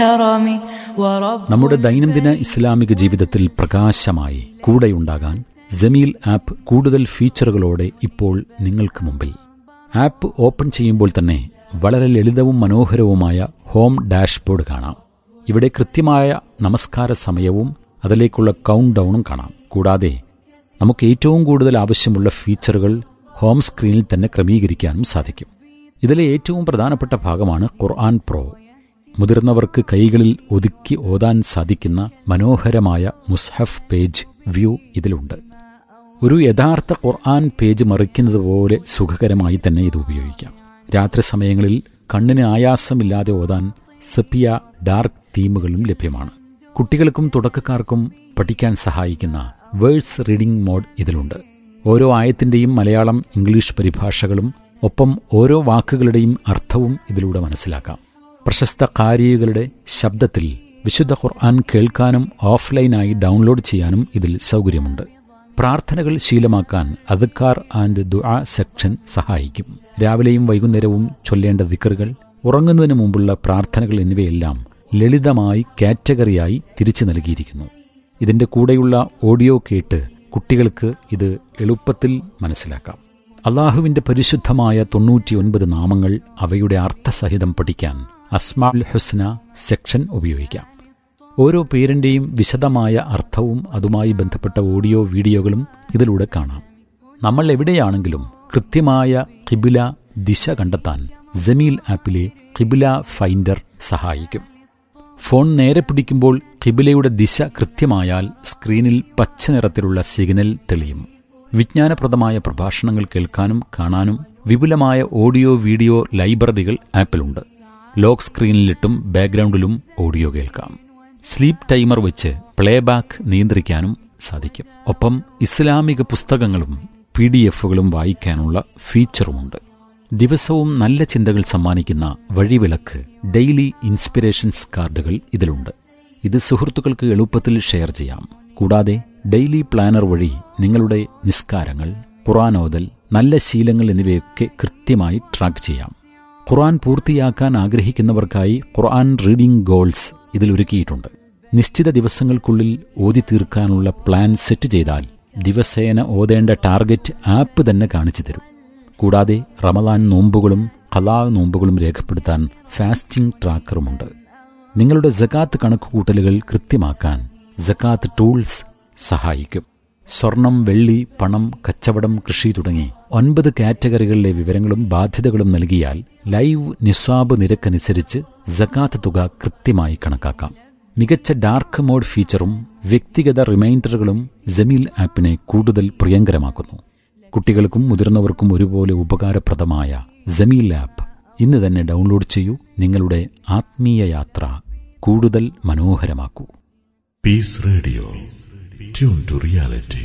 നമ്മുടെ ദൈനംദിന ഇസ്ലാമിക ജീവിതത്തിൽ പ്രകാശമായി കൂടെയുണ്ടാകാൻ ജമീൽ ആപ്പ് കൂടുതൽ ഫീച്ചറുകളോടെ ഇപ്പോൾ നിങ്ങൾക്ക് മുമ്പിൽ ആപ്പ് ഓപ്പൺ ചെയ്യുമ്പോൾ തന്നെ വളരെ ലളിതവും മനോഹരവുമായ ഹോം ഡാഷ്ബോർഡ് കാണാം ഇവിടെ കൃത്യമായ നമസ്കാര സമയവും അതിലേക്കുള്ള കൗണ്ട് ഡൗണും കാണാം കൂടാതെ നമുക്ക് ഏറ്റവും കൂടുതൽ ആവശ്യമുള്ള ഫീച്ചറുകൾ ഹോം സ്ക്രീനിൽ തന്നെ ക്രമീകരിക്കാനും സാധിക്കും ഇതിലെ ഏറ്റവും പ്രധാനപ്പെട്ട ഭാഗമാണ് ഖുർആൻ പ്രോ മുതിർന്നവർക്ക് കൈകളിൽ ഒതുക്കി ഓതാൻ സാധിക്കുന്ന മനോഹരമായ മുസ്ഹഫ് പേജ് വ്യൂ ഇതിലുണ്ട് ഒരു യഥാർത്ഥ ഖുർആൻ പേജ് മറിക്കുന്നത് പോലെ സുഖകരമായി തന്നെ ഇത് ഉപയോഗിക്കാം രാത്രി സമയങ്ങളിൽ കണ്ണിന് ആയാസമില്ലാതെ ഓതാൻ സെപ്പിയ ഡാർക്ക് തീമുകളും ലഭ്യമാണ് കുട്ടികൾക്കും തുടക്കക്കാർക്കും പഠിക്കാൻ സഹായിക്കുന്ന വേഴ്സ് റീഡിംഗ് മോഡ് ഇതിലുണ്ട് ഓരോ ആയത്തിന്റെയും മലയാളം ഇംഗ്ലീഷ് പരിഭാഷകളും ഒപ്പം ഓരോ വാക്കുകളുടെയും അർത്ഥവും ഇതിലൂടെ മനസ്സിലാക്കാം പ്രശസ്ത കാരികളുടെ ശബ്ദത്തിൽ വിശുദ്ധ ഖുർആൻ കേൾക്കാനും ഓഫ്ലൈനായി ഡൗൺലോഡ് ചെയ്യാനും ഇതിൽ സൗകര്യമുണ്ട് പ്രാർത്ഥനകൾ ശീലമാക്കാൻ അദ്ക്കാർ ആൻഡ് ദുആ സെക്ഷൻ സഹായിക്കും രാവിലെയും വൈകുന്നേരവും ചൊല്ലേണ്ട ദിക്കറുകൾ ഉറങ്ങുന്നതിന് മുമ്പുള്ള പ്രാർത്ഥനകൾ എന്നിവയെല്ലാം ലളിതമായി കാറ്റഗറിയായി തിരിച്ചു നൽകിയിരിക്കുന്നു ഇതിന്റെ കൂടെയുള്ള ഓഡിയോ കേട്ട് കുട്ടികൾക്ക് ഇത് എളുപ്പത്തിൽ മനസ്സിലാക്കാം അള്ളാഹുവിന്റെ പരിശുദ്ധമായ തൊണ്ണൂറ്റിയൊൻപത് നാമങ്ങൾ അവയുടെ അർത്ഥസഹിതം പഠിക്കാൻ അസ്മാൽ ഹുസ്ന സെക്ഷൻ ഉപയോഗിക്കാം ഓരോ പേരിന്റെയും വിശദമായ അർത്ഥവും അതുമായി ബന്ധപ്പെട്ട ഓഡിയോ വീഡിയോകളും ഇതിലൂടെ കാണാം നമ്മൾ എവിടെയാണെങ്കിലും കൃത്യമായ കിബില ദിശ കണ്ടെത്താൻ ജമീൽ ആപ്പിലെ കിബില ഫൈൻഡർ സഹായിക്കും ഫോൺ നേരെ പിടിക്കുമ്പോൾ കിബിലയുടെ ദിശ കൃത്യമായാൽ സ്ക്രീനിൽ പച്ച നിറത്തിലുള്ള സിഗ്നൽ തെളിയും വിജ്ഞാനപ്രദമായ പ്രഭാഷണങ്ങൾ കേൾക്കാനും കാണാനും വിപുലമായ ഓഡിയോ വീഡിയോ ലൈബ്രറികൾ ആപ്പിലുണ്ട് ലോക്ക് സ്ക്രീനിലിട്ടും ബാക്ക്ഗ്രൗണ്ടിലും ഓഡിയോ കേൾക്കാം സ്ലീപ്പ് ടൈമർ വെച്ച് പ്ലേബാക്ക് നിയന്ത്രിക്കാനും സാധിക്കും ഒപ്പം ഇസ്ലാമിക പുസ്തകങ്ങളും പി ഡി എഫുകളും വായിക്കാനുള്ള ഫീച്ചറുമുണ്ട് ദിവസവും നല്ല ചിന്തകൾ സമ്മാനിക്കുന്ന വഴിവിളക്ക് ഡെയിലി ഇൻസ്പിറേഷൻസ് കാർഡുകൾ ഇതിലുണ്ട് ഇത് സുഹൃത്തുക്കൾക്ക് എളുപ്പത്തിൽ ഷെയർ ചെയ്യാം കൂടാതെ ഡെയിലി പ്ലാനർ വഴി നിങ്ങളുടെ നിസ്കാരങ്ങൾ ഖുറാനോദൽ നല്ല ശീലങ്ങൾ എന്നിവയൊക്കെ കൃത്യമായി ട്രാക്ക് ചെയ്യാം ഖുർആൻ പൂർത്തിയാക്കാൻ ആഗ്രഹിക്കുന്നവർക്കായി ഖുർആൻ റീഡിംഗ് ഗോൾസ് ഇതിൽ ഒരുക്കിയിട്ടുണ്ട് നിശ്ചിത ദിവസങ്ങൾക്കുള്ളിൽ ഓതി തീർക്കാനുള്ള പ്ലാൻ സെറ്റ് ചെയ്താൽ ദിവസേന ഓതേണ്ട ടാർഗറ്റ് ആപ്പ് തന്നെ കാണിച്ചു തരും കൂടാതെ റമദാൻ നോമ്പുകളും കലാ നോമ്പുകളും രേഖപ്പെടുത്താൻ ഫാസ്റ്റിംഗ് ട്രാക്കറുമുണ്ട് നിങ്ങളുടെ ജക്കാത്ത് കണക്കുകൂട്ടലുകൾ കൃത്യമാക്കാൻ ജക്കാത്ത് ടൂൾസ് സഹായിക്കും സ്വർണം വെള്ളി പണം കച്ചവടം കൃഷി തുടങ്ങി ഒൻപത് കാറ്റഗറികളിലെ വിവരങ്ങളും ബാധ്യതകളും നൽകിയാൽ ലൈവ് നിസ്വാബ് നിരക്കനുസരിച്ച് ജക്കാത്ത് തുക കൃത്യമായി കണക്കാക്കാം മികച്ച ഡാർക്ക് മോഡ് ഫീച്ചറും വ്യക്തിഗത റിമൈൻഡറുകളും ജമീൽ ആപ്പിനെ കൂടുതൽ പ്രിയങ്കരമാക്കുന്നു കുട്ടികൾക്കും മുതിർന്നവർക്കും ഒരുപോലെ ഉപകാരപ്രദമായ ജമീൽ ആപ്പ് ഇന്ന് തന്നെ ഡൗൺലോഡ് ചെയ്യൂ നിങ്ങളുടെ ആത്മീയ യാത്ര കൂടുതൽ മനോഹരമാക്കൂ peace radio tune to reality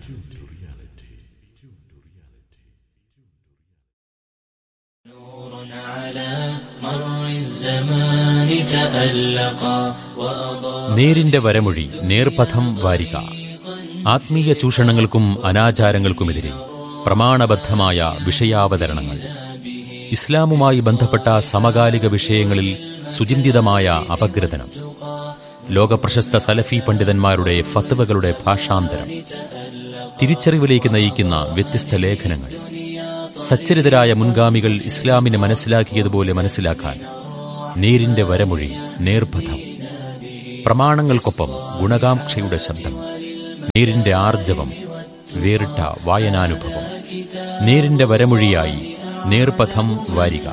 നേരിന്റെ വരമൊഴി നേർപഥം വാരിക ആത്മീയ ചൂഷണങ്ങൾക്കും അനാചാരങ്ങൾക്കുമെതിരെ പ്രമാണബദ്ധമായ വിഷയാവതരണങ്ങൾ ഇസ്ലാമുമായി ബന്ധപ്പെട്ട സമകാലിക വിഷയങ്ങളിൽ സുചിന്തിതമായ അപഗ്രഥനം ലോകപ്രശസ്ത സലഫി പണ്ഡിതന്മാരുടെ ഫത്വകളുടെ ഭാഷാന്തരം തിരിച്ചറിവിലേക്ക് നയിക്കുന്ന വ്യത്യസ്ത ലേഖനങ്ങൾ സച്ചരിതരായ മുൻഗാമികൾ ഇസ്ലാമിനെ മനസ്സിലാക്കിയതുപോലെ മനസ്സിലാക്കാൻ നേരിന്റെ വരമൊഴി നേർപഥം പ്രമാണങ്ങൾക്കൊപ്പം ഗുണകാംക്ഷയുടെ ശബ്ദം നേരിന്റെ ആർജവം വേറിട്ട വായനാനുഭവം നേരിന്റെ വരമൊഴിയായി നേർപഥം വാരിക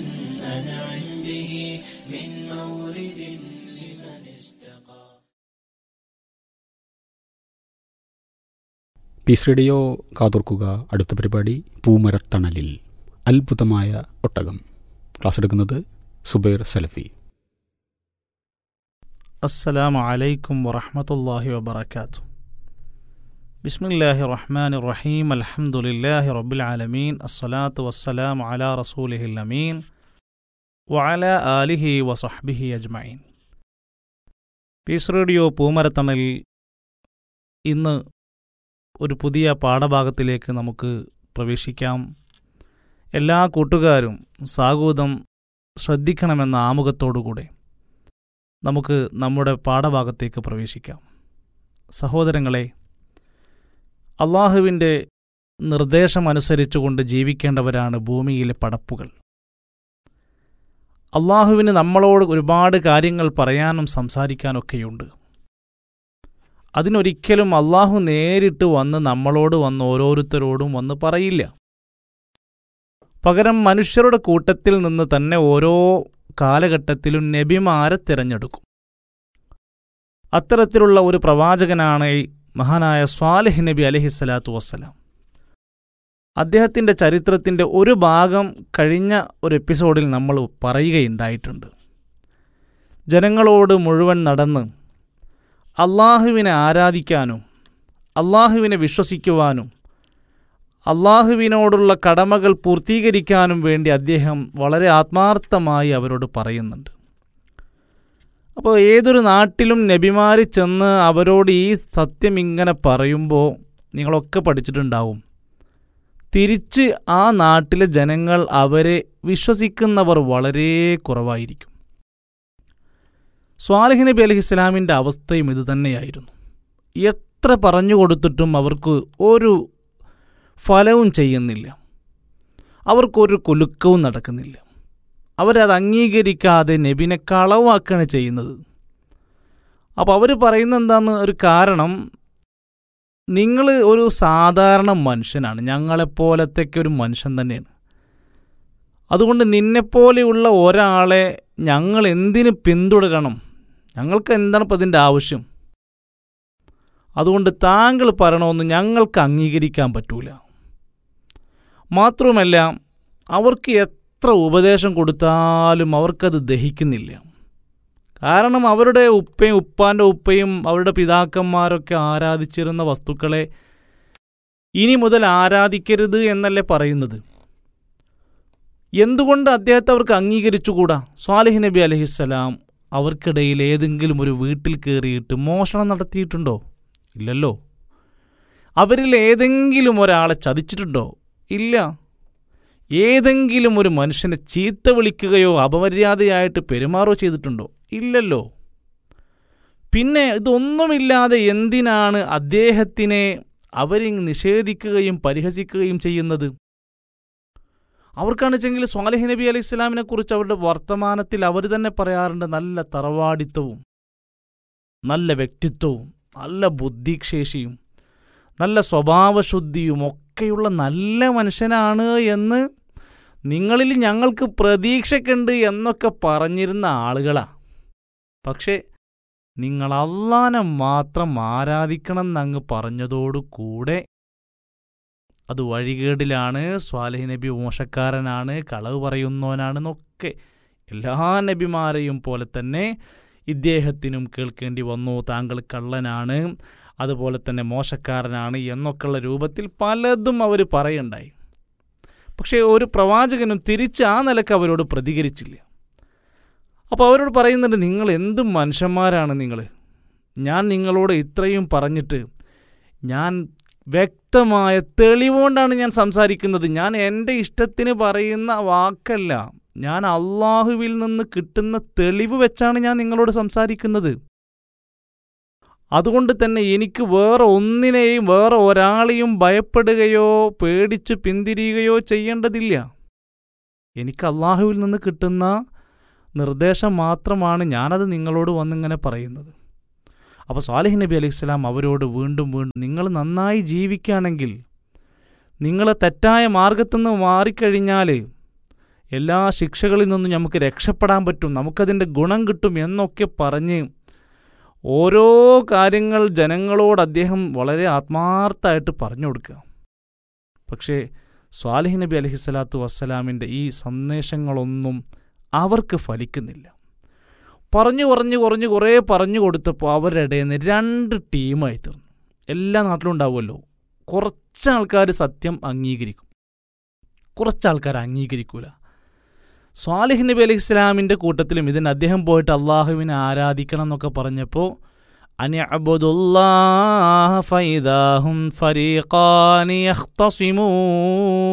പീസ് റേഡിയോ കാതോർക്കുക അടുത്ത പരിപാടി പൂമരത്തണലിൽ അത്ഭുതമായ ഒട്ടകം ക്ലാസ് എടുക്കുന്നത് സുബൈർ സലഫി അസ്സലാമു അലൈക്കും വറഹമത്തല്ലാഹി വബർക്കാത്തു ബിസ്മില്ലാഹി റഹ്മാൻ റഹീം അൽഹംദുലില്ലാഹി റബ്ബിൽ ആലമീൻ അസ്സലാത്തു വസ്സലാമു അലാ റസൂലിഹിൽ അമീൻ വഅല ആലിഹി വസഹ്ബിഹി അജ്മഈൻ പീസ് റേഡിയോ പൂമരത്തണൽ ഇന്ന് ഒരു പുതിയ പാഠഭാഗത്തിലേക്ക് നമുക്ക് പ്രവേശിക്കാം എല്ലാ കൂട്ടുകാരും സാഗൂതം ശ്രദ്ധിക്കണമെന്ന ആമുഖത്തോടുകൂടെ നമുക്ക് നമ്മുടെ പാഠഭാഗത്തേക്ക് പ്രവേശിക്കാം സഹോദരങ്ങളെ അള്ളാഹുവിൻ്റെ നിർദ്ദേശമനുസരിച്ചുകൊണ്ട് ജീവിക്കേണ്ടവരാണ് ഭൂമിയിലെ പടപ്പുകൾ അള്ളാഹുവിന് നമ്മളോട് ഒരുപാട് കാര്യങ്ങൾ പറയാനും സംസാരിക്കാനൊക്കെയുണ്ട് അതിനൊരിക്കലും അള്ളാഹു നേരിട്ട് വന്ന് നമ്മളോട് വന്ന് ഓരോരുത്തരോടും വന്ന് പറയില്ല പകരം മനുഷ്യരുടെ കൂട്ടത്തിൽ നിന്ന് തന്നെ ഓരോ കാലഘട്ടത്തിലും നബിമാരെ തിരഞ്ഞെടുക്കും അത്തരത്തിലുള്ള ഒരു പ്രവാചകനാണ് ഈ മഹാനായ സ്വാലിഹ് നബി അലഹിസ്സലാത്തു വസ്സലാം അദ്ദേഹത്തിൻ്റെ ചരിത്രത്തിൻ്റെ ഒരു ഭാഗം കഴിഞ്ഞ ഒരു എപ്പിസോഡിൽ നമ്മൾ പറയുകയുണ്ടായിട്ടുണ്ട് ജനങ്ങളോട് മുഴുവൻ നടന്ന് അള്ളാഹുവിനെ ആരാധിക്കാനും അള്ളാഹുവിനെ വിശ്വസിക്കുവാനും അള്ളാഹുവിനോടുള്ള കടമകൾ പൂർത്തീകരിക്കാനും വേണ്ടി അദ്ദേഹം വളരെ ആത്മാർത്ഥമായി അവരോട് പറയുന്നുണ്ട് അപ്പോൾ ഏതൊരു നാട്ടിലും നബിമാരി ചെന്ന് അവരോട് ഈ സത്യം ഇങ്ങനെ പറയുമ്പോൾ നിങ്ങളൊക്കെ പഠിച്ചിട്ടുണ്ടാവും തിരിച്ച് ആ നാട്ടിലെ ജനങ്ങൾ അവരെ വിശ്വസിക്കുന്നവർ വളരെ കുറവായിരിക്കും സ്വാലിഹ് നബി അലഹി ഇസ്ലാമിൻ്റെ അവസ്ഥയും ഇതുതന്നെയായിരുന്നു എത്ര പറഞ്ഞു കൊടുത്തിട്ടും അവർക്ക് ഒരു ഫലവും ചെയ്യുന്നില്ല അവർക്കൊരു കുലുക്കവും നടക്കുന്നില്ല അവരത് അംഗീകരിക്കാതെ നബിനെ കളവാക്കുകയാണ് ചെയ്യുന്നത് അപ്പോൾ അവർ പറയുന്ന എന്താന്ന് ഒരു കാരണം നിങ്ങൾ ഒരു സാധാരണ മനുഷ്യനാണ് ഞങ്ങളെപ്പോലത്തേക്ക് ഒരു മനുഷ്യൻ തന്നെയാണ് അതുകൊണ്ട് നിന്നെപ്പോലെയുള്ള ഒരാളെ ഞങ്ങൾ എന്തിന് പിന്തുടരണം ഞങ്ങൾക്ക് എന്താണ് ഇപ്പം ഇതിൻ്റെ ആവശ്യം അതുകൊണ്ട് താങ്കൾ പറയണമെന്ന് ഞങ്ങൾക്ക് അംഗീകരിക്കാൻ പറ്റൂല മാത്രവുമല്ല അവർക്ക് എത്ര ഉപദേശം കൊടുത്താലും അവർക്കത് ദഹിക്കുന്നില്ല കാരണം അവരുടെ ഉപ്പയും ഉപ്പാൻ്റെ ഉപ്പയും അവരുടെ പിതാക്കന്മാരൊക്കെ ആരാധിച്ചിരുന്ന വസ്തുക്കളെ ഇനി മുതൽ ആരാധിക്കരുത് എന്നല്ലേ പറയുന്നത് എന്തുകൊണ്ട് അദ്ദേഹത്തെ അവർക്ക് അംഗീകരിച്ചുകൂടാ സ്വാലിഹ് നബി അലഹിസ്സലാം അവർക്കിടയിൽ ഏതെങ്കിലും ഒരു വീട്ടിൽ കയറിയിട്ട് മോഷണം നടത്തിയിട്ടുണ്ടോ ഇല്ലല്ലോ അവരിൽ ഏതെങ്കിലും ഒരാളെ ചതിച്ചിട്ടുണ്ടോ ഇല്ല ഏതെങ്കിലും ഒരു മനുഷ്യനെ ചീത്ത വിളിക്കുകയോ അപമര്യാദയായിട്ട് പെരുമാറുകയോ ചെയ്തിട്ടുണ്ടോ ഇല്ലല്ലോ പിന്നെ ഇതൊന്നുമില്ലാതെ എന്തിനാണ് അദ്ദേഹത്തിനെ അവരെ നിഷേധിക്കുകയും പരിഹസിക്കുകയും ചെയ്യുന്നത് അവർക്കാണെച്ചെങ്കിൽ സ്വാലിഹ് നബി അലൈഹി ഇസ്ലാമിനെ കുറിച്ച് അവരുടെ വർത്തമാനത്തിൽ അവർ തന്നെ പറയാറുണ്ട് നല്ല തറവാടിത്തവും നല്ല വ്യക്തിത്വവും നല്ല ബുദ്ധിശേഷിയും നല്ല സ്വഭാവശുദ്ധിയും ഒക്കെയുള്ള നല്ല മനുഷ്യനാണ് എന്ന് നിങ്ങളിൽ ഞങ്ങൾക്ക് പ്രതീക്ഷയ്ക്കുണ്ട് എന്നൊക്കെ പറഞ്ഞിരുന്ന ആളുകളാ പക്ഷേ നിങ്ങൾ അള്ളാനെ മാത്രം ആരാധിക്കണം എന്നങ്ങ് പറഞ്ഞതോടുകൂടെ അത് വഴികേടിലാണ് സ്വാലിഹ് നബി മോശക്കാരനാണ് കളവ് പറയുന്നവനാണെന്നൊക്കെ എല്ലാ നബിമാരെയും പോലെ തന്നെ ഇദ്ദേഹത്തിനും കേൾക്കേണ്ടി വന്നു താങ്കൾ കള്ളനാണ് അതുപോലെ തന്നെ മോശക്കാരനാണ് എന്നൊക്കെയുള്ള രൂപത്തിൽ പലതും അവർ പറയുണ്ടായി പക്ഷേ ഒരു പ്രവാചകനും തിരിച്ച് ആ നിലക്ക് അവരോട് പ്രതികരിച്ചില്ല അപ്പോൾ അവരോട് പറയുന്നുണ്ട് നിങ്ങൾ എന്ത് മനുഷ്യന്മാരാണ് നിങ്ങൾ ഞാൻ നിങ്ങളോട് ഇത്രയും പറഞ്ഞിട്ട് ഞാൻ വ്യക്തമായ തെളിവുകൊണ്ടാണ് ഞാൻ സംസാരിക്കുന്നത് ഞാൻ എൻ്റെ ഇഷ്ടത്തിന് പറയുന്ന വാക്കല്ല ഞാൻ അള്ളാഹുവിൽ നിന്ന് കിട്ടുന്ന തെളിവ് വെച്ചാണ് ഞാൻ നിങ്ങളോട് സംസാരിക്കുന്നത് അതുകൊണ്ട് തന്നെ എനിക്ക് വേറെ ഒന്നിനെയും വേറെ ഒരാളെയും ഭയപ്പെടുകയോ പേടിച്ച് പിന്തിരിയുകയോ ചെയ്യേണ്ടതില്ല എനിക്ക് അള്ളാഹുവിൽ നിന്ന് കിട്ടുന്ന നിർദ്ദേശം മാത്രമാണ് ഞാനത് നിങ്ങളോട് വന്നിങ്ങനെ പറയുന്നത് അപ്പോൾ സ്വാലിഹ് നബി അലൈഹി സ്വലാം അവരോട് വീണ്ടും വീണ്ടും നിങ്ങൾ നന്നായി ജീവിക്കുകയാണെങ്കിൽ നിങ്ങൾ തെറ്റായ മാർഗത്തുനിന്ന് മാറിക്കഴിഞ്ഞാൽ എല്ലാ ശിക്ഷകളിൽ നിന്നും നമുക്ക് രക്ഷപ്പെടാൻ പറ്റും നമുക്കതിൻ്റെ ഗുണം കിട്ടും എന്നൊക്കെ പറഞ്ഞ് ഓരോ കാര്യങ്ങൾ ജനങ്ങളോട് അദ്ദേഹം വളരെ ആത്മാർത്ഥമായിട്ട് പറഞ്ഞു കൊടുക്കുക പക്ഷേ സ്വാലിഹ് നബി അലഹി സ്വലാത്തു വസ്സലാമിൻ്റെ ഈ സന്ദേശങ്ങളൊന്നും അവർക്ക് ഫലിക്കുന്നില്ല പറഞ്ഞു പറഞ്ഞു കുറഞ്ഞ് കുറേ പറഞ്ഞു കൊടുത്തപ്പോൾ അവരുടെ ഇടയിൽ നിന്ന് രണ്ട് ടീമായി തീർന്നു എല്ലാ നാട്ടിലും ഉണ്ടാവുമല്ലോ കുറച്ച് ആൾക്കാർ സത്യം അംഗീകരിക്കും കുറച്ച് ആൾക്കാർ അംഗീകരിക്കൂല സ്വാലിഹ് നബി അലൈഹി ഇസ്ലാമിൻ്റെ കൂട്ടത്തിലും ഇതിന് അദ്ദേഹം പോയിട്ട് അള്ളാഹുവിനെ ആരാധിക്കണം എന്നൊക്കെ പറഞ്ഞപ്പോൾ ഫൈദാഹും ഫരീഖാനി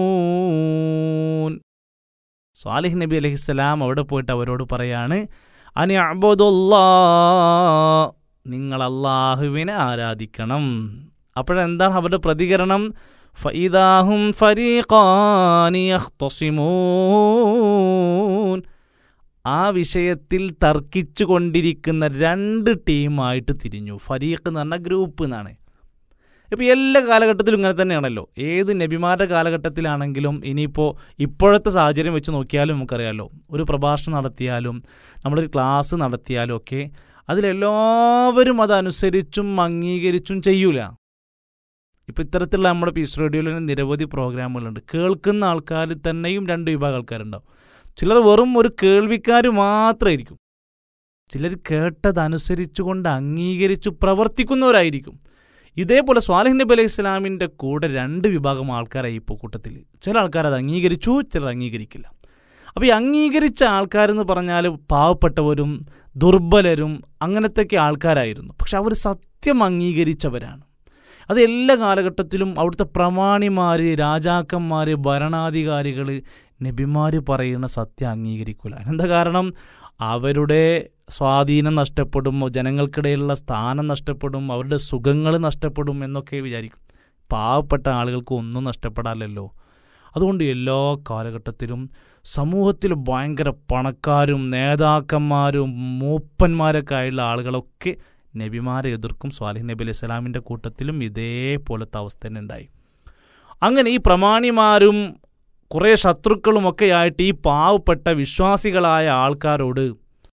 യഖ്തസിമൂൻ സ്വാലിഹ് നബി അലൈഹി സ്വലാം അവിടെ പോയിട്ട് അവരോട് പറയാണ് അനി അബുദുല്ലാ നിങ്ങൾ അള്ളാഹുവിനെ ആരാധിക്കണം അപ്പോഴെന്താണ് അവരുടെ പ്രതികരണം ഫൈദാഹും ഫരീഖാനി യഖ്തസിമൂൻ ആ വിഷയത്തിൽ തർക്കിച്ചു കൊണ്ടിരിക്കുന്ന രണ്ട് ടീമായിട്ട് തിരിഞ്ഞു ഫരീഖ് എന്ന് പറഞ്ഞ ഗ്രൂപ്പ് എന്നാണ് ഇപ്പോൾ എല്ലാ കാലഘട്ടത്തിലും ഇങ്ങനെ തന്നെയാണല്ലോ ഏത് നബിമാരുടെ കാലഘട്ടത്തിലാണെങ്കിലും ഇനിയിപ്പോൾ ഇപ്പോഴത്തെ സാഹചര്യം വെച്ച് നോക്കിയാലും നമുക്കറിയാമല്ലോ ഒരു പ്രഭാഷണം നടത്തിയാലും നമ്മളൊരു ക്ലാസ് നടത്തിയാലും ഒക്കെ അതിലെല്ലാവരും അതനുസരിച്ചും അംഗീകരിച്ചും ചെയ്യൂല ഇപ്പം ഇത്തരത്തിലുള്ള നമ്മുടെ പീസ് റേഡിയോയിൽ തന്നെ നിരവധി പ്രോഗ്രാമുകളുണ്ട് കേൾക്കുന്ന ആൾക്കാർ തന്നെയും രണ്ട് വിഭാഗം ആൾക്കാരുണ്ടാവും ചിലർ വെറും ഒരു കേൾവിക്കാർ മാത്രമായിരിക്കും ചിലർ കേട്ടതനുസരിച്ചുകൊണ്ട് അംഗീകരിച്ചു പ്രവർത്തിക്കുന്നവരായിരിക്കും ഇതേപോലെ സ്വാലിഹ് നബി അലൈഹി ഇസ്ലാമിൻ്റെ കൂടെ രണ്ട് വിഭാഗം ആൾക്കാരായി ഇപ്പോൾ കൂട്ടത്തിൽ ചില ആൾക്കാർ അത് അംഗീകരിച്ചു ചിലർ അംഗീകരിക്കില്ല അപ്പോൾ ഈ അംഗീകരിച്ച ആൾക്കാരെന്ന് പറഞ്ഞാൽ പാവപ്പെട്ടവരും ദുർബലരും അങ്ങനത്തെയൊക്കെ ആൾക്കാരായിരുന്നു പക്ഷെ അവർ സത്യം അംഗീകരിച്ചവരാണ് അത് എല്ലാ കാലഘട്ടത്തിലും അവിടുത്തെ പ്രമാണിമാർ രാജാക്കന്മാർ ഭരണാധികാരികൾ നബിമാർ പറയുന്ന സത്യം അംഗീകരിക്കില്ല എന്താ കാരണം അവരുടെ സ്വാധീനം നഷ്ടപ്പെടും ജനങ്ങൾക്കിടയിലുള്ള സ്ഥാനം നഷ്ടപ്പെടും അവരുടെ സുഖങ്ങൾ നഷ്ടപ്പെടും എന്നൊക്കെ വിചാരിക്കും പാവപ്പെട്ട ആളുകൾക്ക് ഒന്നും നഷ്ടപ്പെടാമല്ലോ അതുകൊണ്ട് എല്ലാ കാലഘട്ടത്തിലും സമൂഹത്തിൽ ഭയങ്കര പണക്കാരും നേതാക്കന്മാരും മൂപ്പന്മാരൊക്കെ ആയുള്ള ആളുകളൊക്കെ നബിമാരെ എതിർക്കും സ്വാലിഹ് നബി അലൈഹി സ്വലാമിൻ്റെ കൂട്ടത്തിലും ഇതേപോലത്തെ അവസ്ഥ തന്നെ ഉണ്ടായി അങ്ങനെ ഈ പ്രമാണിമാരും കുറേ ശത്രുക്കളുമൊക്കെ ആയിട്ട് ഈ പാവപ്പെട്ട വിശ്വാസികളായ ആൾക്കാരോട്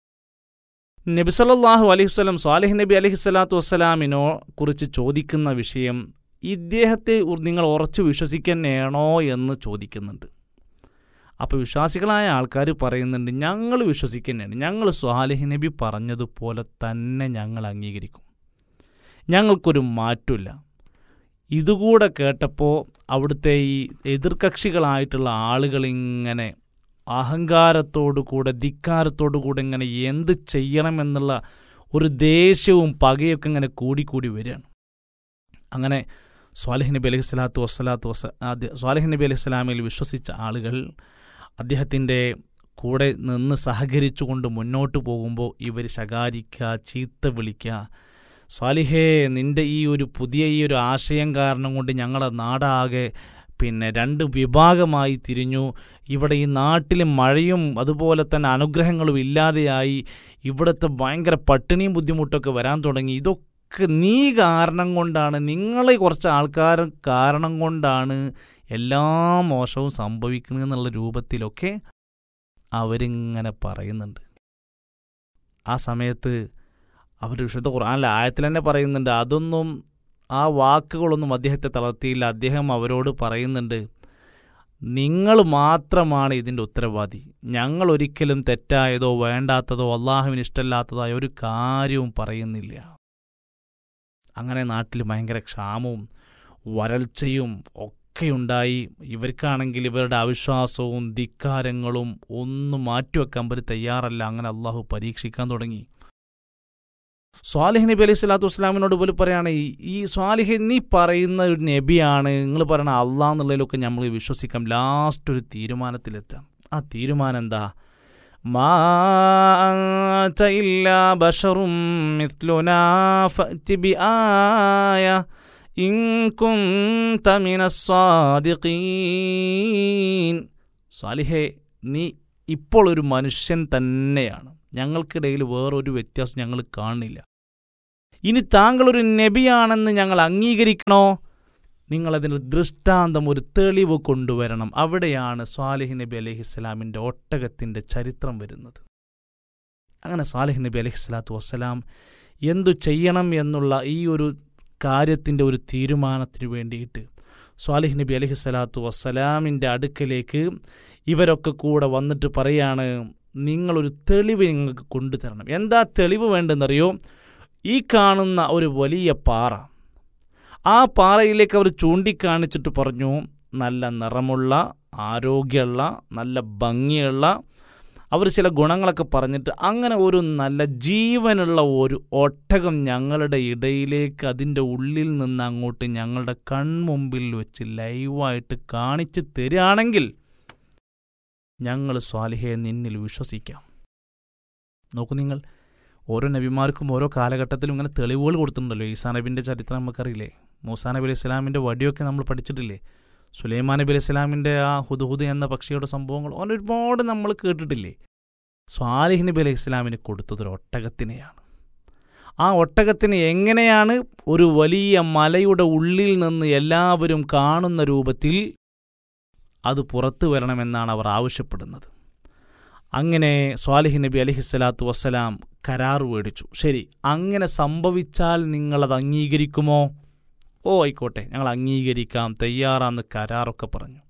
നബി സല്ലല്ലാഹു അലൈഹി വസല്ലം സ്വാലിഹ് നബി അലൈഹി സ്വലാത്തു വസ്സലാമിനോ കുറിച്ച് ചോദിക്കുന്ന വിഷയം ഇദ്ദേഹത്തെ നിങ്ങൾ ഉറച്ചു വിശ്വസിക്കുന്നതാണോ എന്ന് ചോദിക്കുന്നുണ്ട് അപ്പോൾ വിശ്വാസികളായ ആൾക്കാർ പറയുന്നുണ്ട് ഞങ്ങൾ വിശ്വസിക്കുന്നതാണ് ഞങ്ങൾ സ്വാലിഹ് നബി പറഞ്ഞതുപോലെ തന്നെ ഞങ്ങൾ അംഗീകരിക്കും ഞങ്ങൾക്കൊരു മാറ്റമില്ല ഇതുകൂടെ കേട്ടപ്പോൾ അവിടുത്തെ ഈ എതിർകക്ഷികളായിട്ടുള്ള ആളുകൾ ഇങ്ങനെ അഹങ്കാരത്തോടു കൂടെ ധിക്കാരത്തോടു കൂടെ ഇങ്ങനെ എന്ത് ചെയ്യണമെന്നുള്ള ഒരു ദേഷ്യവും പകയൊക്കെ ഇങ്ങനെ കൂടിക്കൂടി വരികയാണ് അങ്ങനെ സ്വാലിഹ് നബി അലൈഹി സ്വലാത്തു വസ്സലാത്തു വസ്സ സ്വാലിഹ് നബി അലൈഹി സ്വലാമിൽ വിശ്വസിച്ച ആളുകൾ അദ്ദേഹത്തിൻ്റെ കൂടെ നിന്ന് സഹകരിച്ചുകൊണ്ട് മുന്നോട്ട് പോകുമ്പോൾ ഇവർ ശകാരിക്കുക ചീത്ത വിളിക്കുക സ്വാലിഹേ നിൻ്റെ ഈ ഒരു പുതിയ ഈ ഒരു ആശയം കാരണം കൊണ്ട് ഞങ്ങളെ നാടാകെ പിന്നെ രണ്ട് വിഭാഗമായി തിരിഞ്ഞു ഇവിടെ ഈ നാട്ടിൽ മഴയും അതുപോലെ തന്നെ അനുഗ്രഹങ്ങളും ഇല്ലാതെയായി ഇവിടുത്തെ ഭയങ്കര പട്ടിണിയും ബുദ്ധിമുട്ടൊക്കെ വരാൻ തുടങ്ങി ഇതൊക്കെ നീ കാരണം കൊണ്ടാണ് നിങ്ങളെ കുറച്ച് ആൾക്കാർ കാരണം കൊണ്ടാണ് എല്ലാ മോശവും സംഭവിക്കുന്നത് എന്നുള്ള രൂപത്തിലൊക്കെ അവരിങ്ങനെ പറയുന്നുണ്ട് ആ സമയത്ത് അവർ വിശുദ്ധ ഖുർആാനിലെ ആയത്തിൽ തന്നെ പറയുന്നുണ്ട് അതൊന്നും ആ വാക്കുകളൊന്നും അദ്ദേഹത്തെ തളർത്തിയില്ല അദ്ദേഹം അവരോട് പറയുന്നുണ്ട് നിങ്ങൾ മാത്രമാണ് ഇതിൻ്റെ ഉത്തരവാദി ഞങ്ങൾ ഒരിക്കലും തെറ്റായതോ വേണ്ടാത്തതോ അള്ളാഹുവിന് ഇഷ്ടമല്ലാത്തതായ ഒരു കാര്യവും പറയുന്നില്ല അങ്ങനെ നാട്ടിൽ ഭയങ്കര ക്ഷാമവും വരൾച്ചയും ഒക്കെയുണ്ടായി ഇവർക്കാണെങ്കിൽ ഇവരുടെ അവിശ്വാസവും ധിക്കാരങ്ങളും ഒന്നും മാറ്റിവെക്കാൻ അവർ തയ്യാറല്ല അങ്ങനെ അള്ളാഹു പരീക്ഷിക്കാൻ തുടങ്ങി സ്വാലിഹ് നബി അലൈഹി സ്വലാത്തു വസ്സലാമിനോട് പോലും പറയാണ് ഈ സ്വാലിഹ് നീ പറയുന്ന ഒരു നബിയാണ് നിങ്ങൾ പറയണ അള്ളാഹ് എന്നുള്ളതിലൊക്കെ നമ്മൾ വിശ്വസിക്കാം ലാസ്റ്റ് ഒരു തീരുമാനത്തിലെത്താം ആ തീരുമാനം എന്താ മാ ബഷറും മിത്ലുനാ ഫഅതി ബിആയ ഇൻ കുൻത മിനസ് സാദിഖീൻ സാലിഹേ നീ ഇപ്പോൾ ഒരു മനുഷ്യൻ തന്നെയാണ് ഞങ്ങൾക്കിടയിൽ വേറൊരു വ്യത്യാസം ഞങ്ങൾ കാണില്ല ഇനി താങ്കളൊരു നബിയാണെന്ന് ഞങ്ങൾ അംഗീകരിക്കണോ നിങ്ങളതിന് ദൃഷ്ടാന്തം ഒരു തെളിവ് കൊണ്ടുവരണം അവിടെയാണ് സ്വാലിഹ് നബി അലഹിസ്സലാമിൻ്റെ ഒട്ടകത്തിൻ്റെ ചരിത്രം വരുന്നത് അങ്ങനെ സ്വാലിഹ് നബി അലഹി സ്വലാത്തു വസ്സലാം എന്തു ചെയ്യണം എന്നുള്ള ഈ ഒരു കാര്യത്തിൻ്റെ ഒരു തീരുമാനത്തിന് വേണ്ടിയിട്ട് സ്വാലിഹ് നബി അലഹി സ്വലാത്തു വസ്സലാമിൻ്റെ അടുക്കലേക്ക് ഇവരൊക്കെ കൂടെ വന്നിട്ട് പറയാണ് നിങ്ങളൊരു തെളിവ് നിങ്ങൾക്ക് കൊണ്ടുതരണം എന്താ തെളിവ് വേണ്ടെന്നറിയോ ഈ കാണുന്ന ഒരു വലിയ പാറ ആ പാറയിലേക്ക് അവർ ചൂണ്ടിക്കാണിച്ചിട്ട് പറഞ്ഞു നല്ല നിറമുള്ള ആരോഗ്യമുള്ള നല്ല ഭംഗിയുള്ള അവർ ചില ഗുണങ്ങളൊക്കെ പറഞ്ഞിട്ട് അങ്ങനെ ഒരു നല്ല ജീവനുള്ള ഒരു ഒട്ടകം ഞങ്ങളുടെ ഇടയിലേക്ക് അതിൻ്റെ ഉള്ളിൽ നിന്ന് അങ്ങോട്ട് ഞങ്ങളുടെ കൺമുമ്പിൽ വെച്ച് ലൈവായിട്ട് കാണിച്ചു തരികയാണെങ്കിൽ ഞങ്ങൾ സ്വാലിഹയെ നിന്നിൽ വിശ്വസിക്കാം നോക്കൂ നിങ്ങൾ ഓരോ നബിമാർക്കും ഓരോ കാലഘട്ടത്തിലും ഇങ്ങനെ തെളിവുകൾ കൊടുത്തിട്ടുണ്ടല്ലോ ഈസാ നബിൻ്റെ ചരിത്രം നമുക്കറിയില്ലേ മൂസാ നബി അലൈഹി സ്വലാമിൻ്റെ വടിയൊക്കെ നമ്മൾ പഠിച്ചിട്ടില്ലേ സുലൈമാൻ നബി അലൈഹി സ്വലാമിൻ്റെ ആ ഹുദുഹുദ് എന്ന പക്ഷിയുടെ സംഭവങ്ങൾ അങ്ങനെ ഒരുപാട് നമ്മൾ കേട്ടിട്ടില്ലേ സ്വാലിഹ് നബി അലൈഹി സ്വലാമിന് കൊടുത്തതൊരു ഒട്ടകത്തിനെയാണ് ആ ഒട്ടകത്തിന് എങ്ങനെയാണ് ഒരു വലിയ മലയുടെ ഉള്ളിൽ നിന്ന് എല്ലാവരും കാണുന്ന രൂപത്തിൽ അത് പുറത്തു വരണമെന്നാണ് അവർ ആവശ്യപ്പെടുന്നത് അങ്ങനെ സ്വാലിഹ് നബി അലഹിസ്സലാത്തു വസ്സലാം കരാർ മേടിച്ചു ശരി അങ്ങനെ സംഭവിച്ചാൽ നിങ്ങളത് അംഗീകരിക്കുമോ ഓ ആയിക്കോട്ടെ ഞങ്ങൾ അംഗീകരിക്കാം തയ്യാറാന്ന് കരാറൊക്കെ പറഞ്ഞു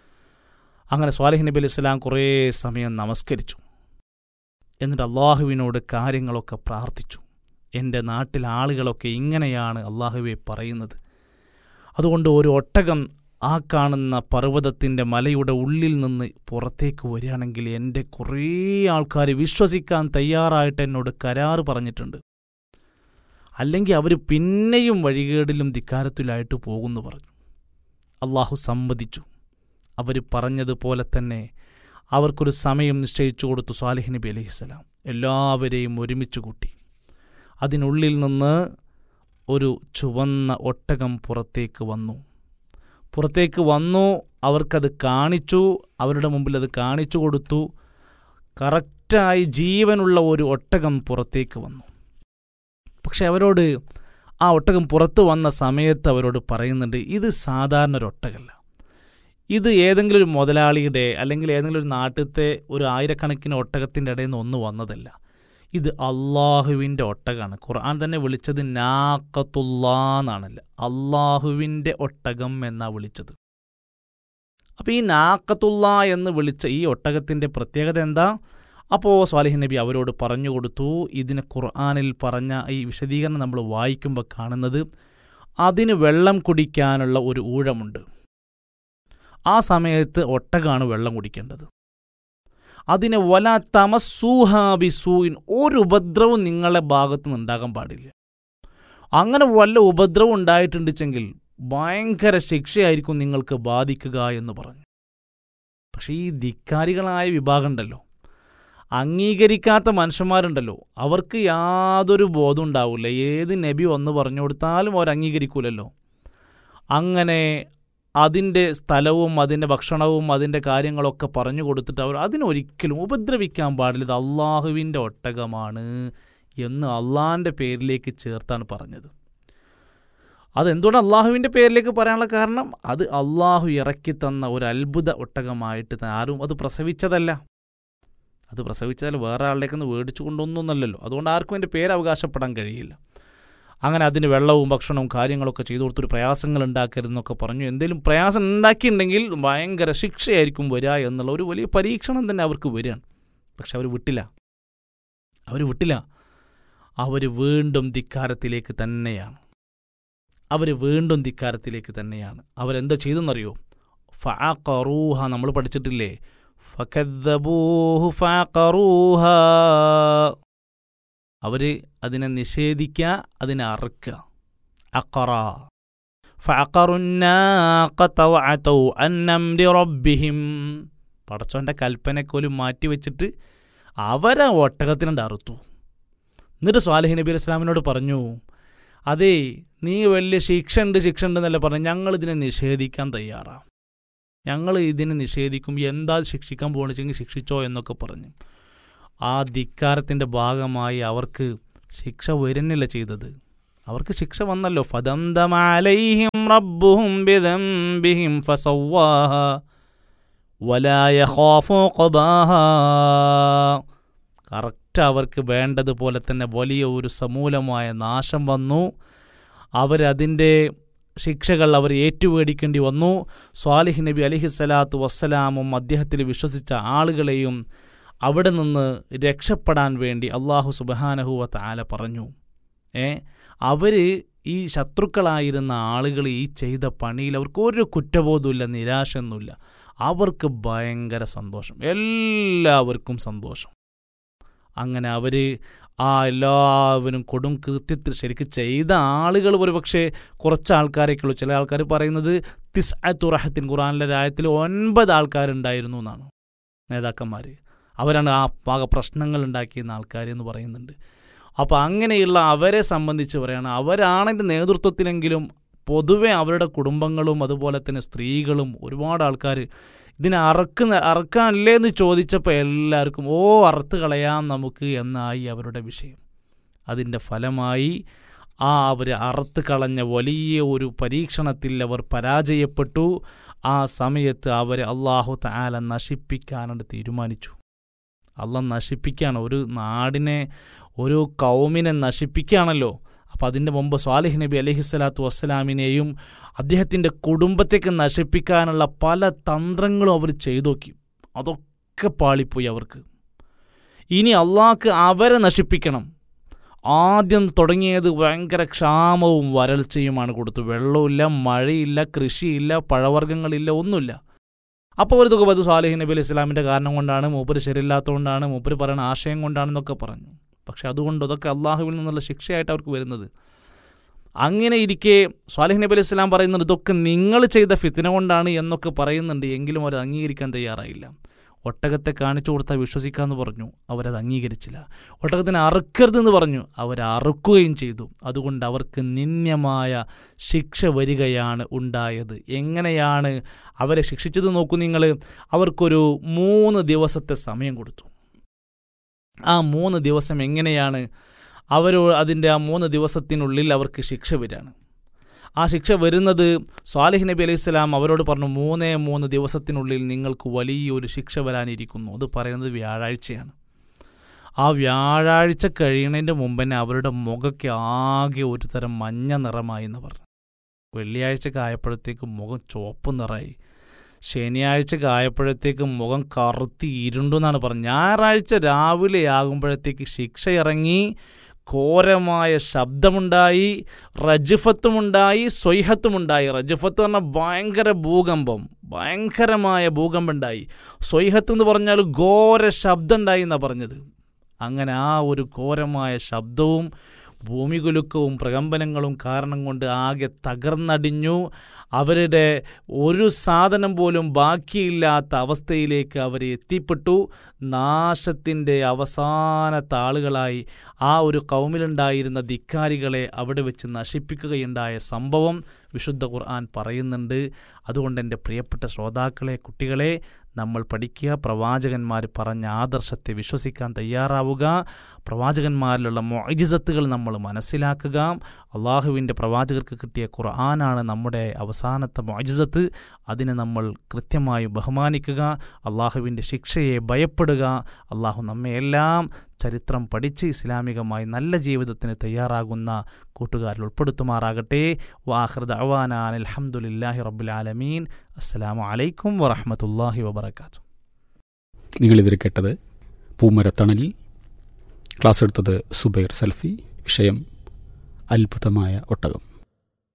അങ്ങനെ സ്വാലിഹ് നബി അലൈഹി സ്വലാം കുറേ സമയം നമസ്കരിച്ചു എന്നിട്ട് അള്ളാഹുവിനോട് കാര്യങ്ങളൊക്കെ പ്രാർത്ഥിച്ചു എൻ്റെ നാട്ടിൽ ആളുകളൊക്കെ ഇങ്ങനെയാണ് അള്ളാഹുവെ പറയുന്നത് അതുകൊണ്ട് ഒരു ഒട്ടകം ആ കാണുന്ന പർവ്വതത്തിൻ്റെ മലയുടെ ഉള്ളിൽ നിന്ന് പുറത്തേക്ക് വരികയാണെങ്കിൽ എൻ്റെ കുറേ ആൾക്കാർ വിശ്വസിക്കാൻ തയ്യാറായിട്ട് എന്നോട് കരാറ് പറഞ്ഞിട്ടുണ്ട് അല്ലെങ്കിൽ അവർ പിന്നെയും വഴികേടിലും ധിക്കാരത്തിലായിട്ട് പോകുന്നു പറഞ്ഞു അള്ളാഹു സമ്മതിച്ചു അവർ പറഞ്ഞതുപോലെ തന്നെ അവർക്കൊരു സമയം നിശ്ചയിച്ചു കൊടുത്തു സാലിഹ് നബി അലഹിസ്സലാം എല്ലാവരെയും ഒരുമിച്ച് കൂട്ടി അതിനുള്ളിൽ നിന്ന് ഒരു ചുവന്ന ഒട്ടകം പുറത്തേക്ക് വന്നു പുറത്തേക്ക് വന്നു അവർക്കത് കാണിച്ചു അവരുടെ മുമ്പിൽ അത് കാണിച്ചു കൊടുത്തു കറക്റ്റായി ജീവനുള്ള ഒരു ഒട്ടകം പുറത്തേക്ക് വന്നു പക്ഷെ അവരോട് ആ ഒട്ടകം പുറത്തു വന്ന സമയത്ത് അവരോട് പറയുന്നുണ്ട് ഇത് സാധാരണ ഒരു ഒട്ടകല്ല ഇത് ഏതെങ്കിലും ഒരു മുതലാളിയുടെ അല്ലെങ്കിൽ ഏതെങ്കിലും ഒരു നാട്ടിലത്തെ ഒരു ആയിരക്കണക്കിന് ഒട്ടകത്തിൻ്റെ ഇടയിൽ നിന്ന് ഒന്ന് വന്നതല്ല ഇത് അള്ളാഹുവിൻ്റെ ഒട്ടകമാണ് ഖുർആൻ തന്നെ വിളിച്ചത് നാക്കത്തുല്ലാ എന്നാണല്ലോ അള്ളാഹുവിൻ്റെ ഒട്ടകം എന്നാ വിളിച്ചത് അപ്പോൾ ഈ നാക്കത്തുള്ള എന്ന് വിളിച്ച ഈ ഒട്ടകത്തിൻ്റെ പ്രത്യേകത എന്താ അപ്പോൾ സ്വാലിഹ് നബി അവരോട് പറഞ്ഞു കൊടുത്തു ഇതിന് ഖുർആാനിൽ പറഞ്ഞ ഈ വിശദീകരണം നമ്മൾ വായിക്കുമ്പോൾ കാണുന്നത് അതിന് വെള്ളം കുടിക്കാനുള്ള ഒരു ഊഴമുണ്ട് ആ സമയത്ത് ഒട്ടകമാണ് വെള്ളം കുടിക്കേണ്ടത് അതിനെ വല തമസൂഹാബിസൂയിൻ ഒരു ഉപദ്രവം നിങ്ങളുടെ ഭാഗത്ത് നിന്ന് ഉണ്ടാകാൻ പാടില്ല അങ്ങനെ വല്ല ഉപദ്രവം ഉണ്ടായിട്ടുണ്ടെങ്കിൽ ഭയങ്കര ശിക്ഷയായിരിക്കും നിങ്ങൾക്ക് ബാധിക്കുക എന്ന് പറഞ്ഞു പക്ഷേ ഈ ധിക്കാരികളായ വിഭാഗം ഉണ്ടല്ലോ അംഗീകരിക്കാത്ത മനുഷ്യന്മാരുണ്ടല്ലോ അവർക്ക് യാതൊരു ബോധം ഉണ്ടാവില്ല ഏത് നബി വന്ന് പറഞ്ഞു കൊടുത്താലും അവർ അംഗീകരിക്കൂലല്ലോ അങ്ങനെ അതിൻ്റെ സ്ഥലവും അതിൻ്റെ ഭക്ഷണവും അതിൻ്റെ കാര്യങ്ങളൊക്കെ പറഞ്ഞു കൊടുത്തിട്ട് അവർ അതിനൊരിക്കലും ഉപദ്രവിക്കാൻ പാടില്ല ഇത് അള്ളാഹുവിൻ്റെ ഒട്ടകമാണ് എന്ന് അള്ളാഹിൻ്റെ പേരിലേക്ക് ചേർത്താണ് പറഞ്ഞത് അതെന്തുകൊണ്ട് അള്ളാഹുവിൻ്റെ പേരിലേക്ക് പറയാനുള്ള കാരണം അത് അള്ളാഹു ഇറക്കി തന്ന ഒരു അത്ഭുത ഒട്ടകമായിട്ട് ആരും അത് പ്രസവിച്ചതല്ല അത് പ്രസവിച്ചാൽ വേറെ ആളിലേക്കൊന്ന് മേടിച്ചു കൊണ്ടൊന്നുമല്ലല്ലോ അതുകൊണ്ട് ആർക്കും അതിൻ്റെ പേര് അവകാശപ്പെടാൻ കഴിയില്ല അങ്ങനെ അതിന് വെള്ളവും ഭക്ഷണവും കാര്യങ്ങളൊക്കെ ചെയ്തു കൊടുത്തൊരു പ്രയാസങ്ങൾ ഉണ്ടാക്കരുതെന്നൊക്കെ പറഞ്ഞു എന്തെങ്കിലും പ്രയാസം ഉണ്ടാക്കിയിട്ടുണ്ടെങ്കിൽ ഭയങ്കര ശിക്ഷയായിരിക്കും വരിക എന്നുള്ള ഒരു വലിയ പരീക്ഷണം തന്നെ അവർക്ക് വരികയാണ് പക്ഷെ അവർ വിട്ടില്ല അവർ വിട്ടില്ല അവർ വീണ്ടും ധിക്കാരത്തിലേക്ക് തന്നെയാണ് അവർ വീണ്ടും ധിക്കാരത്തിലേക്ക് തന്നെയാണ് അവരെന്താ ചെയ്തെന്നറിയോ ഫറൂഹ നമ്മൾ പഠിച്ചിട്ടില്ലേ ഫക്കദ്ദബൂഹു ഫറൂഹ അവർ അതിനെ നിഷേധിക്കുക അതിനെ അറുക്കുക അക്കറ റബ്ബിഹിം പടച്ചോൻ്റെ കൽപ്പനക്കോലും മാറ്റിവെച്ചിട്ട് അവരെ ഒട്ടകത്തിനുണ്ട് അറുത്തു എന്നിട്ട് സ്വാലിഹ് നബി ഇസ്ലാമിനോട് പറഞ്ഞു അതേ നീ വലിയ ശിക്ഷ ഉണ്ട് ശിക്ഷ ഉണ്ട് എന്നല്ല പറഞ്ഞു ഞങ്ങൾ ഇതിനെ നിഷേധിക്കാൻ തയ്യാറാണ് ഞങ്ങൾ ഇതിനെ നിഷേധിക്കും എന്താ ശിക്ഷിക്കാൻ പോകണിച്ചെങ്കിൽ ശിക്ഷിച്ചോ എന്നൊക്കെ പറഞ്ഞു ആ ധിക്കാരത്തിൻ്റെ ഭാഗമായി അവർക്ക് ശിക്ഷ വരുന്നില്ല ചെയ്തത് അവർക്ക് ശിക്ഷ വന്നല്ലോ ഫദംദമലൈഹിം റബ്ബുഹും ബിദംബിഹിം ഫസവ്വാഹ വലാ യഖാഫു ഖബാഹ കറക്റ്റ് അവർക്ക് വേണ്ടതുപോലെ തന്നെ വലിയ ഒരു സമൂലമായ നാശം വന്നു അവരതിൻ്റെ ശിക്ഷകൾ അവർ ഏറ്റുവേടിക്കേണ്ടി വന്നു സ്വാലിഹ് നബി അലിഹിസ്സലാത്തു വസ്സലാമും അദ്ദേഹത്തിൽ വിശ്വസിച്ച ആളുകളെയും അവിടെ നിന്ന് രക്ഷപ്പെടാൻ വേണ്ടി അള്ളാഹു സുബഹാനഹുവ താല പറഞ്ഞു ഏ അവർ ഈ ശത്രുക്കളായിരുന്ന ആളുകൾ ഈ ചെയ്ത പണിയിൽ അവർക്ക് ഒരു കുറ്റബോധമില്ല നിരാശയൊന്നുമില്ല അവർക്ക് ഭയങ്കര സന്തോഷം എല്ലാവർക്കും സന്തോഷം അങ്ങനെ അവർ ആ എല്ലാവരും കൊടും കൃത്യത്തിൽ ശരിക്കും ചെയ്ത ആളുകൾ ഒരു പക്ഷേ കുറച്ച് ആൾക്കാരൊക്കെയുള്ളൂ ചില ആൾക്കാർ പറയുന്നത് തിസ് തുറഹത്തിൻ ഖുറാനിലെ രായത്തിൽ ഒൻപത് ആൾക്കാരുണ്ടായിരുന്നു എന്നാണ് നേതാക്കന്മാർ അവരാണ് ആ പാക പ്രശ്നങ്ങൾ ഉണ്ടാക്കിയിരുന്ന ആൾക്കാർ എന്ന് പറയുന്നുണ്ട് അപ്പോൾ അങ്ങനെയുള്ള അവരെ സംബന്ധിച്ച് പറയുകയാണ് അവരാണെങ്കിൽ നേതൃത്വത്തിലെങ്കിലും പൊതുവെ അവരുടെ കുടുംബങ്ങളും അതുപോലെ തന്നെ സ്ത്രീകളും ഒരുപാട് ആൾക്കാർ ഇതിനെ അറക്കുന്ന അറക്കാനല്ലേ എന്ന് ചോദിച്ചപ്പോൾ എല്ലാവർക്കും ഓ അറുത്ത് കളയാം നമുക്ക് എന്നായി അവരുടെ വിഷയം അതിൻ്റെ ഫലമായി ആ അവർ അറുത്ത് കളഞ്ഞ വലിയ ഒരു പരീക്ഷണത്തിൽ അവർ പരാജയപ്പെട്ടു ആ സമയത്ത് അവരെ അള്ളാഹു താല നശിപ്പിക്കാനാണ് തീരുമാനിച്ചു അള്ള നശിപ്പിക്കുകയാണ് ഒരു നാടിനെ ഒരു കൗമിനെ നശിപ്പിക്കുകയാണല്ലോ അപ്പോൾ അതിൻ്റെ മുമ്പ് സ്വാലിഹ് നബി അലഹിസ്വലാത്തു വസ്സലാമിനെയും അദ്ദേഹത്തിൻ്റെ കുടുംബത്തേക്ക് നശിപ്പിക്കാനുള്ള പല തന്ത്രങ്ങളും അവർ ചെയ്തു നോക്കി അതൊക്കെ പാളിപ്പോയി അവർക്ക് ഇനി അള്ളാഹ്ക്ക് അവരെ നശിപ്പിക്കണം ആദ്യം തുടങ്ങിയത് ഭയങ്കര ക്ഷാമവും വരൾച്ചയുമാണ് കൊടുത്തു വെള്ളമില്ല മഴയില്ല കൃഷിയില്ല പഴവർഗ്ഗങ്ങളില്ല ഒന്നുമില്ല അപ്പോൾ ഒരു തുക ബദു സാലിഹ് നബി അലൈഹി ഇസ്ലാമിൻ്റെ കാരണം കൊണ്ടാണ് മൂപ്പര് ശരിയില്ലാത്തതുകൊണ്ടാണ് മൂപ്പര് പറയുന്ന ആശയം കൊണ്ടാണെന്നൊക്കെ പറഞ്ഞു പക്ഷെ അതുകൊണ്ട് അതൊക്കെ അള്ളാഹുവിൽ നിന്നുള്ള ശിക്ഷയായിട്ട് അവർക്ക് വരുന്നത് അങ്ങനെ ഇരിക്കെ സ്വാലിഹ് നബി അലൈഹി സ്വലാം പറയുന്നുണ്ട് ഇതൊക്കെ നിങ്ങൾ ചെയ്ത ഫിത്തിന കൊണ്ടാണ് എന്നൊക്കെ പറയുന്നുണ്ട് എങ്കിലും അവർ അംഗീകരിക്കാൻ തയ്യാറായില്ല ഒട്ടകത്തെ കാണിച്ചു കൊടുത്താൽ വിശ്വസിക്കാമെന്ന് പറഞ്ഞു അവരത് അംഗീകരിച്ചില്ല ഒട്ടകത്തിനെ അറുക്കരുതെന്ന് പറഞ്ഞു അവർ അറുക്കുകയും ചെയ്തു അതുകൊണ്ട് അവർക്ക് നിന്യമായ ശിക്ഷ വരികയാണ് ഉണ്ടായത് എങ്ങനെയാണ് അവരെ ശിക്ഷിച്ചത് നോക്കൂ നിങ്ങൾ അവർക്കൊരു മൂന്ന് ദിവസത്തെ സമയം കൊടുത്തു ആ മൂന്ന് ദിവസം എങ്ങനെയാണ് അവരോ അതിൻ്റെ ആ മൂന്ന് ദിവസത്തിനുള്ളിൽ അവർക്ക് ശിക്ഷ വരികയാണ് ആ ശിക്ഷ വരുന്നത് സ്വാലിഹ് നബി അലൈഹി സ്വലാം അവരോട് പറഞ്ഞു മൂന്നേ മൂന്ന് ദിവസത്തിനുള്ളിൽ നിങ്ങൾക്ക് വലിയൊരു ശിക്ഷ വരാനിരിക്കുന്നു അത് പറയുന്നത് വ്യാഴാഴ്ചയാണ് ആ വ്യാഴാഴ്ച കഴിയുന്നതിൻ്റെ മുമ്പ് തന്നെ അവരുടെ മുഖയ്ക്ക് ആകെ ഒരു തരം മഞ്ഞ നിറമായി എന്ന് പറഞ്ഞു വെള്ളിയാഴ്ചക്ക് ആയപ്പോഴത്തേക്ക് മുഖം ചുവപ്പ് നിറമായി ശനിയാഴ്ചക്ക് ആയപ്പോഴത്തേക്ക് മുഖം കറുത്തി ഇരുണ്ടെന്നാണ് പറഞ്ഞത് ഞായറാഴ്ച രാവിലെ ആകുമ്പോഴത്തേക്ക് ശിക്ഷ ഇറങ്ങി ഘോരമായ ശബ്ദമുണ്ടായി റജുഫത്തുമുണ്ടായി സ്വൈഹത്തുമുണ്ടായി റജുഫത്ത് പറഞ്ഞാൽ ഭയങ്കര ഭൂകമ്പം ഭയങ്കരമായ ഭൂകമ്പം ഉണ്ടായി സ്വൈഹത്ത് എന്ന് പറഞ്ഞാൽ ഘോര ശബ്ദം ഉണ്ടായി എന്നാണ് പറഞ്ഞത് അങ്ങനെ ആ ഒരു ഘോരമായ ശബ്ദവും ഭൂമികുലുക്കവും പ്രകമ്പനങ്ങളും കാരണം കൊണ്ട് ആകെ തകർന്നടിഞ്ഞു അവരുടെ ഒരു സാധനം പോലും ബാക്കിയില്ലാത്ത അവസ്ഥയിലേക്ക് അവർ എത്തിപ്പെട്ടു നാശത്തിൻ്റെ അവസാനത്തെ ആളുകളായി ആ ഒരു കൗമിലുണ്ടായിരുന്ന ധിക്കാരികളെ അവിടെ വെച്ച് നശിപ്പിക്കുകയുണ്ടായ സംഭവം വിശുദ്ധ ഖുർആൻ പറയുന്നുണ്ട് അതുകൊണ്ട് എൻ്റെ പ്രിയപ്പെട്ട ശ്രോതാക്കളെ കുട്ടികളെ നമ്മൾ പഠിക്കുക പ്രവാചകന്മാർ പറഞ്ഞ ആദർശത്തെ വിശ്വസിക്കാൻ തയ്യാറാവുക പ്രവാചകന്മാരിലുള്ള മൊയ്ജിസത്തുകൾ നമ്മൾ മനസ്സിലാക്കുക അള്ളാഹുവിൻ്റെ പ്രവാചകർക്ക് കിട്ടിയ ഖുർആനാണ് നമ്മുടെ അവസാനത്തെ മൊയ്ജിസത്ത് അതിനെ നമ്മൾ കൃത്യമായി ബഹുമാനിക്കുക അള്ളാഹുവിൻ്റെ ശിക്ഷയെ ഭയപ്പെടുക അള്ളാഹു നമ്മയെല്ലാം ചരിത്രം പഠിച്ച് ഇസ്ലാമികമായി നല്ല ജീവിതത്തിന് തയ്യാറാകുന്ന കൂട്ടുകാരിൽ ഉൾപ്പെടുത്തുമാറാകട്ടെ വാഹൃദ് അവാനാൻ അലഹമുല്ലാഹി റബ്ബുലാലമീൻ അസ്സലാമു അലൈക്കും വറഹമത്തല്ലാഹി വബർക്കാത്തു നിങ്ങളിതിൽ കേട്ടത് പൂമരത്തണലിൽ ക്ലാസ് എടുത്തത് സുബൈർ സൽഫി വിഷയം അത്ഭുതമായ ഒട്ടകം